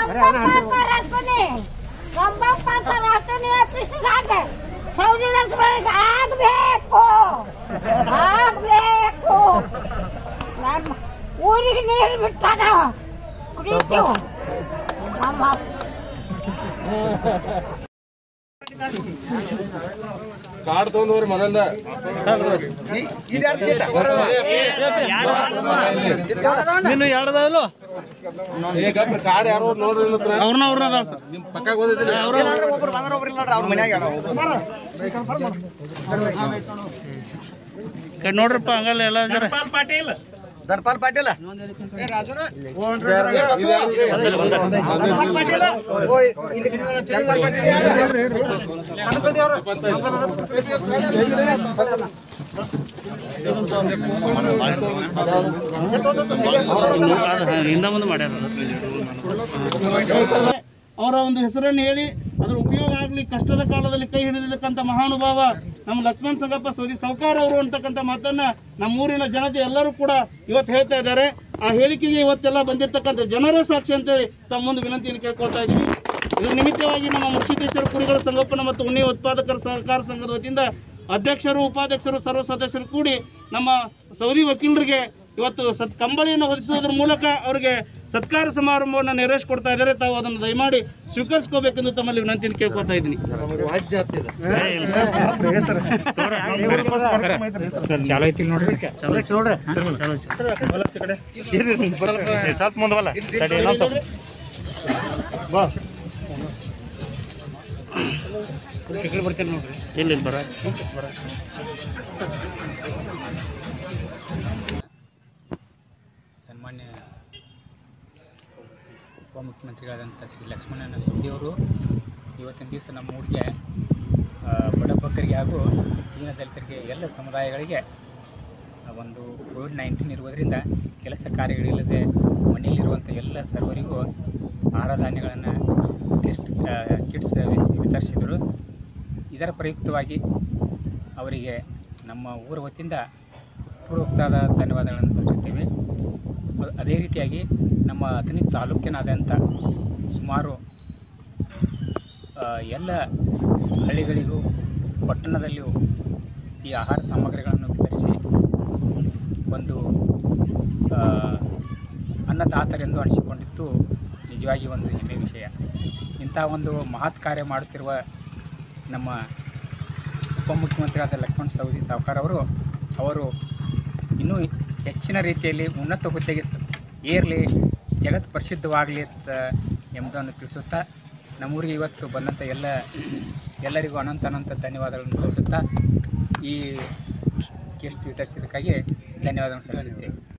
ಕಂಬಪ್ಪಾಂತರಾಗ್ತಾನೆ ಕಂಬಪ್ಪಾಂತರಾಗ್ತಾನೆ ಸಾಕ ಸೌದಿ ನಡ್ಸ್ಗಳಿಗೆ ಆಗ್ಬೇಕು ಆಗ್ಬೇಕು ನಮ್ಮ ಊರಿಗೆ ನೀರು ಬಿಟ್ಟಾಗ ಕುಡಿತೀವಿ ನಮ್ಮ ಕಾರ್ಡ್ ತಗೊಂಡ್ರಿ ಮನೆಯಿಂದ ನೀನು ಎರಡದಲ್ಲ ಈಗ ಕಾರ್ಡ್ ಯಾರೋ ನೋಡ್ರಿ ಅವ್ರನ್ನ ಅವ್ರನ್ನ ಅದಾವ ಸರ್ ನಿಮ್ ಪಕ್ಕ ಬಂದಿದ್ದೀನಿ ಕೈ ನೋಡ್ರಪ್ಪ ಹಂಗಲ್ಲ ಎಲ್ಲ ಜರ ಧನ್ಪಾಲ್ ಪಾಟೀಲ್ ಹಿಂದ ಮುಂದೆ ಮಾಡ್ಯಾರ ಅವರ ಒಂದು ಹೆಸರನ್ನು ಹೇಳಿ ಅದರ ಉಪಯೋಗ ಆಗಲಿ ಕಷ್ಟದ ಕಾಲದಲ್ಲಿ ಕೈ ಹಿಡಿದಿರ್ತಕ್ಕಂಥ ಮಹಾನುಭಾವ ನಮ್ಮ ಲಕ್ಷ್ಮಣ್ ಸಂಗಪ್ಪ ಸೋದಿ ಸೌಕಾರ ಅವರು ಅಂತಕ್ಕಂಥ ಮಾತನ್ನ ನಮ್ಮೂರಿನ ಜನತೆ ಎಲ್ಲರೂ ಕೂಡ ಇವತ್ತು ಹೇಳ್ತಾ ಇದ್ದಾರೆ ಆ ಹೇಳಿಕೆಗೆ ಇವತ್ತೆಲ್ಲ ಬಂದಿರತಕ್ಕಂಥ ಜನರೇ ಸಾಕ್ಷಿ ಅಂತೇಳಿ ತಮ್ಮ ಮುಂದೆ ವಿನಂತಿಯನ್ನು ಕೇಳ್ಕೊಳ್ತಾ ಇದ್ದೀವಿ ಇದರ ನಿಮಿತ್ತವಾಗಿ ನಮ್ಮ ಮುರ್ಷಿದೇಶ್ವರ ಕುರಿಗಳ ಸಂಗೋಪನಾ ಮತ್ತು ಉಣ್ಣೆ ಉತ್ಪಾದಕರ ಸಹಕಾರ ಸಂಘದ ವತಿಯಿಂದ ಅಧ್ಯಕ್ಷರು ಉಪಾಧ್ಯಕ್ಷರು ಸರ್ವ ಸದಸ್ಯರು ಕೂಡಿ ನಮ್ಮ ಸೌದಿ ವಕೀಲರಿಗೆ ಇವತ್ತು ಸತ್ ಕಂಬಳಿಯನ್ನು ಹೊದಿಸುವುದರ ಮೂಲಕ ಅವರಿಗೆ ಸತ್ಕಾರ ಸಮಾರಂಭವನ್ನು ನೆರವೇರಿಸಿಕೊಡ್ತಾ ಇದ್ದಾರೆ ತಾವು ಅದನ್ನು ದಯಮಾಡಿ ಸ್ವೀಕರಿಸ್ಕೋಬೇಕೆಂದು ತಮ್ಮಲ್ಲಿ ವಿನಂತಿಯನ್ನು ಕೇಳ್ಕೊತಾ ಇದ್ದೀನಿ ಚಾಲು ಐತಿ ನೋಡ್ರಿ ಚಾಲು ಐತಿ ನೋಡ್ರಿ ಚಾಲು ಸ್ವಲ್ಪ ಮುಂದೆ ಬಲ್ಲ ತಡಿ ಇನ್ನೊಂದ್ ಸ್ವಲ್ಪ ಬಾ ಈ ಕಡೆ ಬರ್ತೀನಿ ನೋಡ್ರಿ ಇಲ್ಲ ಇಲ್ಲ ಬರ ಬರ ಸನ್ಮಾನ್ಯ ಉಪಮುಖ್ಯಮಂತ್ರಿಗಳಾದಂಥ ಶ್ರೀ ಲಕ್ಷ್ಮಣನ ಸವದಿಯವರು ಇವತ್ತಿನ ದಿವಸ ನಮ್ಮ ಊರಿಗೆ ಆ, ಬಡಬಗ್ಗರಿಗೆ ಹಾಗೂ ದೀನ ದಲಿತರಿಗೆ ಎಲ್ಲ ಸಮುದಾಯಗಳಿಗೆ ಆ, ಒಂದು ಕೋವಿಡ್ ನೈನ್ಟೀನ್ ಇರುವುದರಿಂದ ಕೆಲಸ ಕಾರ್ಯಗಳಿಲ್ಲದೆ ಮನೆಯಲ್ಲಿರುವಂಥ ಎಲ್ಲ ಸರ್ವರಿಗೂ ಆಹಾರ ಧಾನ್ಯಗಳನ್ನು ಕಿಸ್ಟ್ ಕಿಟ್ಸ್ ವಿತರಿಸಿದರು ಇದರ ಪ್ರಯುಕ್ತವಾಗಿ ಅವರಿಗೆ ನಮ್ಮ ಊರ ವತಿಯಿಂದ ಪೂರ್ವಕವಾದ ಧನ್ಯವಾದಗಳನ್ನು ಸಲ್ಲಿಸುತ್ತೇವೆ ಅ- ಅದೇ ರೀತಿಯಾಗಿ ನಮ್ಮ ಅಥಣಿ ತಾಲೂಕಿನಾದ್ಯಂತ ಸುಮಾರು ಆ, ಎಲ್ಲ ಹಳ್ಳಿಗಳಿಗೂ ಪಟ್ಟಣದಲ್ಲಿಯೂ ಈ ಆಹಾರ ಸಾಮಗ್ರಿಗಳನ್ನು ವಿತರಿಸಿ ಒಂದು ಆ, ಅನ್ನದಾತರೆಂದು ಅನಿಸಿಕೊಂಡಿದ್ದು ನಿಜವಾಗಿ ಒಂದು ಹೆಮ್ಮೆ ವಿಷಯ ಇಂಥ ಒಂದು ಮಹತ್ ಕಾರ್ಯ ಮಾಡುತ್ತಿರುವ ನಮ್ಮ ಉಪಮುಖ್ಯಮಂತ್ರಿಯಾದ ಲಕ್ಷ್ಮಣ್ ಸವದಿ ಸಾವ್ಕಾರ್ ಅವರು ಅವರು ಇನ್ನೂ ಹೆಚ್ಚಿನ ರೀತಿಯಲ್ಲಿ ಉನ್ನತ ಹುದ್ದೆಗೆ ಸ- ಏರಲಿ ಜಗತ್ ಪ್ರಸಿದ್ಧವಾಗಲಿ ಅಂತ ಎಂಬುದನ್ನು ತಿಳಿಸುತ್ತಾ ನಮ್ಮೂರಿಗೆ ಇವತ್ತು ಬಂದಂಥ ಎಲ್ಲ ಎಲ್ಲರಿಗೂ ಅನಂತ ಅನಂತ ಧನ್ಯವಾದಗಳನ್ನು ಸಲ್ಲಿಸುತ್ತಾ ಈ ಗೆಸ್ಟ್ ವಿತರಿಸಿದ್ದಕ್ಕಾಗಿ ಧನ್ಯವಾದಗಳನ್ನು ಸಲ್ಲಿಸುತ್ತೇವೆ